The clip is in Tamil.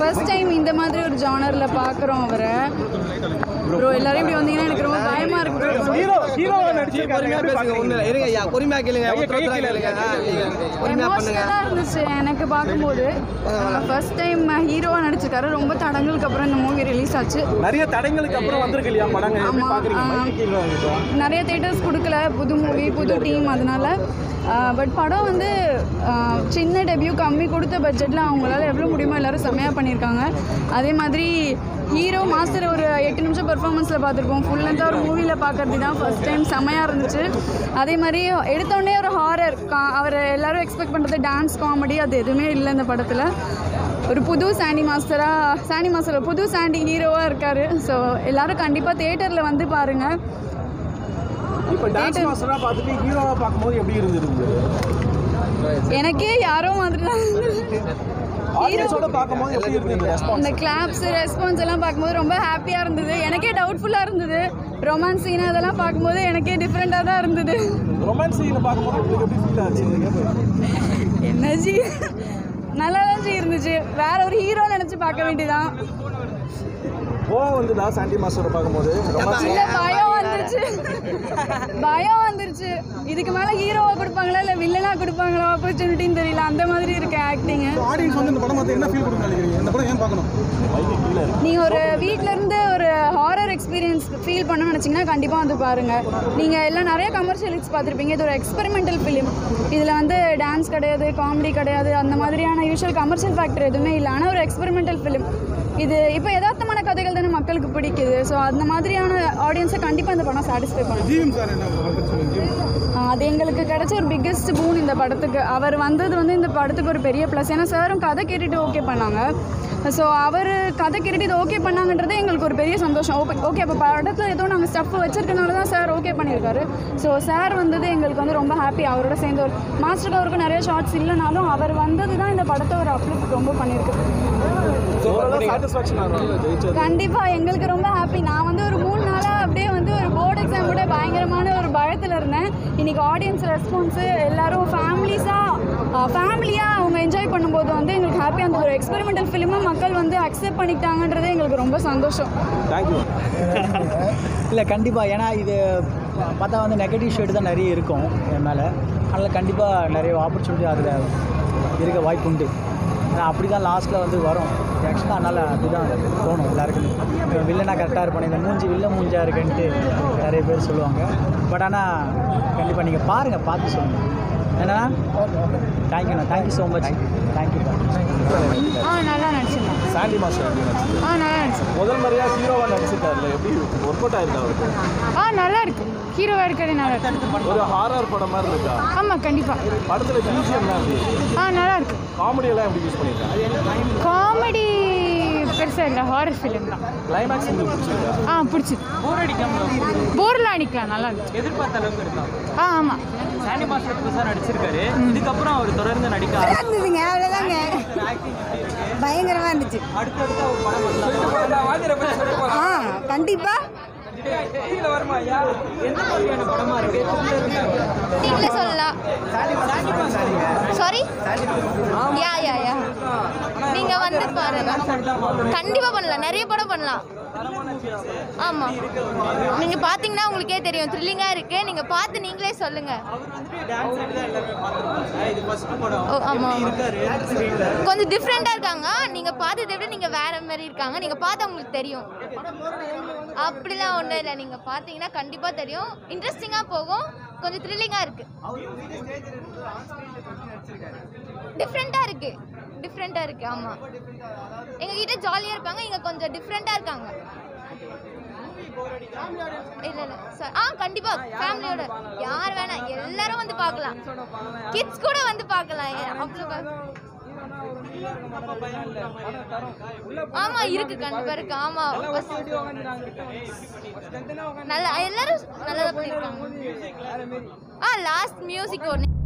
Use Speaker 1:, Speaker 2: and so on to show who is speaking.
Speaker 1: ஃபர்ஸ்ட் டைம் இந்த மாதிரி ஒரு ஜானரில் பார்க்குறோம் அவரை ப்ரோ எல்லாரும் இப்படி வந்தீங்கன்னா எனக்கு ரொம்ப பயமாக இருக்கு bro.
Speaker 2: ஹீரோ ஹீரோவா நடிச்சிருக்காரு
Speaker 3: பொறுமையா பேசுங்க ஒண்ணு இல்லை இருங்க ஐயா பொறுமையா கேளுங்க உத்தரவுத்தரா கேளுங்க ஆ, நீங்க பொறுமையா பண்ணுங்க
Speaker 1: எமோஷனலாக இருந்துச்சு எனக்கு பார்க்கும்போது ஃபர்ஸ்ட் டைம் ஹீரோவாக நடிச்சிருக்காரு ரொம்ப தடங்களுக்கு அப்புறம் இந்த மூவி ரிலீஸ் ஆச்சு
Speaker 2: நிறைய தடங்களுக்கு அப்புறம் வந்திருக்கு இல்லையா படங்க எப்படி
Speaker 1: ஆமா,
Speaker 2: பாக்குறீங்க
Speaker 1: ஆ.
Speaker 2: மைக்கு கீழே வாங்கிட்டோம்
Speaker 1: நிறைய தேட்டர்ஸ் கொடுக்கல புது மூவி புது டீம் அதனால பட் படம் வந்து ஆஹ், சின்ன டெபியூ கம்மி கொடுத்த பட்ஜெட்டில் அவங்களால எவ்வளோ முடியுமோ எல்லாரும் செம்மையாக பண்ணியிருக்காங்க அதே மாதிரி ஹீரோ மாஸ்டர் ஒரு எட்டு நிமிஷம் பெர்ஃபார்மன்ஸில் பார்த்துருப்போம் ஃபுல் லென்த்தாக ஒரு மூவியில் பார்க்கறது தான் ஃபர்ஸ்ட் டைம் செம்மையாக இருந்துச்சு அதே மாதிரி எடுத்தோடனே ஒரு ஹாரர் அவர் எல்லாரும் எக்ஸ்பெக்ட் பண்ணுறது டான்ஸ் காமெடி அது எதுவுமே இல்லை இந்த படத்தில் ஒரு புது சாண்டி மாஸ்டராக சாண்டி மாஸ்டர் புது சாண்டி ஹீரோவாக இருக்கார் ஸோ எல்லாரும் கண்டிப்பாக தேட்டரில் வந்து பாருங்கள்
Speaker 2: இப்போ டான்ஸ் மாஸ்டரா பார்த்துட்டு ஹீரோவா பார்க்கும்போது எப்படி இருந்திருக்கு
Speaker 1: எனக்கே யாரோ மாதிரி தான்
Speaker 2: ஆடியன்ஸோட பார்க்கும்போது எப்படி இருந்தது ரெஸ்பான்ஸ்
Speaker 1: இந்த கிளாப்ஸ் ரெஸ்பான்ஸ் எல்லாம் பார்க்கும்போது ரொம்ப ஹாப்பியாக இருந்தது எனக்கே டவுட்ஃபுல்லாக இருந்தது ரொமான்ஸ் சீன் அதெல்லாம் பார்க்கும்போது எனக்கே டிஃப்ரெண்ட்டாக தான் இருந்தது
Speaker 2: ரொமான்ஸ் சீனை பார்க்கும்போது உங்களுக்கு எப்படி ஃபீல் ஆச்சு
Speaker 1: என்னஜி நல்லா தான் ஜி இருந்துச்சு வேற ஒரு ஹீரோ நினச்சி பார்க்க வேண்டியதான்
Speaker 2: கோவம் வந்துதா சாண்டி மாஸ்டரை பார்க்கும்போது ரொமான்ஸ்
Speaker 1: இல்ல பயம் வந்துருச்சு பயம் வந்துருச்சு இதுக்கு மேல ஹீரோவா கொடுப்பாங்களா இல்ல வில்லனா கொடுப்பாங்களா ஆப்பர்ச்சுனிட்டின்னு தெரியல அந்த மாதிரி இருக்கு ஆக்டிங்
Speaker 2: ஆடியன்ஸ் வந்து இந்த படம் பார்த்து என்ன ஃபீல் கொடுக்க நினைக்கிறீங்க இந்த படம் ஏன் பார்க்கணும் மைக்கு கீழே இருக்கு
Speaker 1: நீங்க ஒரு வீட்ல இருந்து ஒரு ஹாரர் எக்ஸ்பீரியன்ஸ் ஃபீல் பண்ணணும்னு நினைச்சீங்கன்னா கண்டிப்பா வந்து பாருங்க நீங்க எல்லாம் நிறைய கமர்ஷியல் ஹிட்ஸ் பார்த்துருப்பீங்க இது ஒரு எக்ஸ்பெரிமெண்டல் ஃபிலிம் இதுல வந்து டான்ஸ் கிடையாது காமெடி கிடையாது அந்த மாதிரியான யூஷுவல் கமர்ஷியல் ஃபேக்டர் எதுவுமே இல்லை ஆனால் ஒரு எக்ஸ்பெரிமெண்டல் ஃபிலிம் இது இப்போ யதார்த்தமான கதைகள் தானே மக்களுக்கு பிடிக்குது ஸோ அந்த மாதிரியான ஆடியன்ஸை கண்டிப்பாக இந்த படம் சாட்டிஸ்ஃபை பண்ணும்
Speaker 2: ஜீவன் சார் என்ன சொல்லுங்க
Speaker 1: ஆஹ் அது எங்களுக்கு கிடைச்ச ஒரு பிக்கெஸ்ட் பூன் இந்த படத்துக்கு அவர் வந்தது வந்து இந்த படத்துக்கு ஒரு பெரிய ப்ளஸ் ஏன்னா சாரும் கதை கேட்டுட்டு ஓகே பண்ணாங்க ஸோ அவர் கதை கேட்டுட்டு இது ஓகே பண்ணாங்கன்றதே எங்களுக்கு ஒரு பெரிய சந்தோஷம் ஓகே ஓகே அப்போ படத்தில் ஏதோ நாங்கள் ஸ்டஃப் வச்சிருக்கனால தான் சார் ஓகே பண்ணியிருக்காரு ஸோ சார் வந்தது எங்களுக்கு வந்து ரொம்ப ஹாப்பி அவரோட சேர்ந்து ஒரு மாஸ்டருக்கு அவருக்கு நிறைய ஷார்ட்ஸ் இல்லைனாலும் அவர் வந்தது தான் இந்த படத்தை ஒரு அப்ளிக் ரொம்ப பண்ணியிருக்கு
Speaker 2: சாட்டிஸ்ஃபேக்ஷன் ஆகும் ஜெயிச்சது
Speaker 1: கண்டிப்பாக எங்களுக்கு ரொம்ப ஹாப்பி நான் வந்து ஒரு மூணு நாளாக அப்படியே வந்து ஒரு போர்டு எக்ஸாம் கூட பயங்கரமான ஒரு பயத்தில் இருந்தேன் இன்னைக்கு ஆடியன்ஸ் ரெஸ்பான்ஸு எல்லாரும் ஃபேமிலிஸாக ஃபேமிலியாக அவங்க என்ஜாய் பண்ணும்போது வந்து எங்களுக்கு ஹாப்பியாக அந்த ஒரு எக்ஸ்பெரிமெண்டல் ஃபிலிமை மக்கள் வந்து அக்செப்ட் பண்ணிக்கிட்டாங்கன்றதே எங்களுக்கு ரொம்ப சந்தோஷம்
Speaker 2: தேங்க்யூ
Speaker 4: இல்லை கண்டிப்பாக ஏன்னா இது பார்த்தா வந்து நெகட்டிவ் ஷேடு தான் நிறைய இருக்கும் என் மேலே அதனால் கண்டிப்பாக நிறைய ஆப்பர்ச்சுனிட்டி அதில் இருக்க வாய்ப்பு உண்டு ஏன்னா அப்படி தான் லாஸ்ட்டில் வந்து வரும் ஆக்சுவலாக அதனால் அப்படி தான் தோணும் எல்லாருக்குமே இப்போ வில்லனா கரெக்டாக இருப்பானே இந்த மூஞ்சி வில்ல மூஞ்சா இருக்குன்ட்டு நிறைய பேர் சொல்லுவாங்க பட் ஆனால் கண்டிப்பாக நீங்கள் பாருங்கள் பார்த்து சொல்லுங்கள் ஏன்னா தேங்க்யூண்ணா தேங்க்யூ ஸோ மச் தேங்க்யூ
Speaker 1: ஆ நல்லா நடிச்சிருந்தேன்
Speaker 2: சாண்டி மாஸ்டர் எப்படி நடிச்சிருக்கு?
Speaker 1: ஆ நல்லா நடிச்சிருந்தேன்
Speaker 2: முதல் முறையா ஹீரோவா நடிச்சிருக்காருல்ல எப்படி ஒர்க் அவுட் ஆயிருக்கா அவருக்கு
Speaker 1: ஆ நல்லா இருக்கு ஹீரோவாக இருக்கிறது நல்லா இருக்கு
Speaker 2: ஒரு ஹாரர் படம் மாதிரி இருக்கா
Speaker 1: ஆமாம் கண்டிப்பாக
Speaker 2: படத்துல பிஜிஎம்லாம் எப்படி
Speaker 1: ஆ நல்லா இருக்கு
Speaker 2: காமெடி எல்லாம் எப்படி யூஸ் பண்ணிருக்காங்க
Speaker 1: காமெடி பெருசாக இல்லை ஹாரர் ஃபிலிம் தான்
Speaker 2: கிளைமேக்ஸ் உங்களுக்கு பிடிச்சிருக்கா
Speaker 1: ஆ பிடிச்சிது
Speaker 5: போர் அடிக்காம
Speaker 1: போர்லாம் அடிக்கலாம் நல்லா இருக்கு
Speaker 5: எதிர்பார்த்த அளவுக்கு இருக்கா
Speaker 1: ஆ ஆமாம்
Speaker 5: சாண்டி மாஸ்டர் புதுசாக நடிச்சிருக்காரு இதுக்கப்புறம் அவர் தொடர்ந்து நடிக்க
Speaker 6: இருந்ததுங்க அவ்வளோதாங்க பயங்கரமாக இருந்துச்சு
Speaker 5: அடுத்தடுத்த ஒரு படம் வரலாம்
Speaker 6: ஆ கண்டிப்பாக
Speaker 5: கீழே வருமா ஐயா எந்த மாதிரியான படமா இருக்கு
Speaker 7: நீங்களே சொல்லலாம் சாரி யா யா யா நீங்க வந்து பாருங்க கண்டிப்பா பண்ணலாம் நிறைய படம் பண்ணலாம் ஆமா நீங்க பாத்தீங்கன்னா உங்களுக்கே தெரியும் த்ரில்லிங்கா இருக்கு நீங்க பார்த்து நீங்களே சொல்லுங்க
Speaker 5: டான்ஸ் ஆடி தான் எல்லாருமே பார்த்துருப்பாங்க இது ஃபர்ஸ்ட் படம்
Speaker 7: ஓ, ஆமா, ஆமா.
Speaker 5: இருக்காரு ஸ்க்ரீன்ல
Speaker 7: கொஞ்சம் டிஃப்ரெண்டா இருக்காங்க நீங்க பார்த்ததை விட நீங்க வேற மாதிரி இருக்காங்க நீங்க பார்த்தா உங்களுக்கு தெரியும் அப்படிலாம் ஒன்றும் இல்லை நீங்க பார்த்தீங்கன்னா கண்டிப்பா தெரியும் இன்ட்ரெஸ்டிங்கா போகும் கொஞ்சம் த்ரில்லிங்கா இருக்கு டிஃப்ரெண்டா இருக்கு டிஃப்ரெண்டா இருக்கு ஆமா எங்க கிட்ட ஜாலியா இருப்பாங்க இங்க கொஞ்சம் டிஃப்ரெண்டா இருக்காங்க இல்ல இல்ல சார் ஆ கண்டிப்பா ஃபேமிலியோட யார் வேணா எல்லாரும் வந்து பார்க்கலாம் கிட்ஸ் கூட வந்து பார்க்கலாம் ஏன் அவ்வளோ பா- ஆமா இருக்கு கண்டிப்பா இருக்கு ஆமா நல்லா எல்லாரும் நல்லா பண்ணிருக்காங்க ஆ லாஸ்ட் மியூசிக் ஒன்று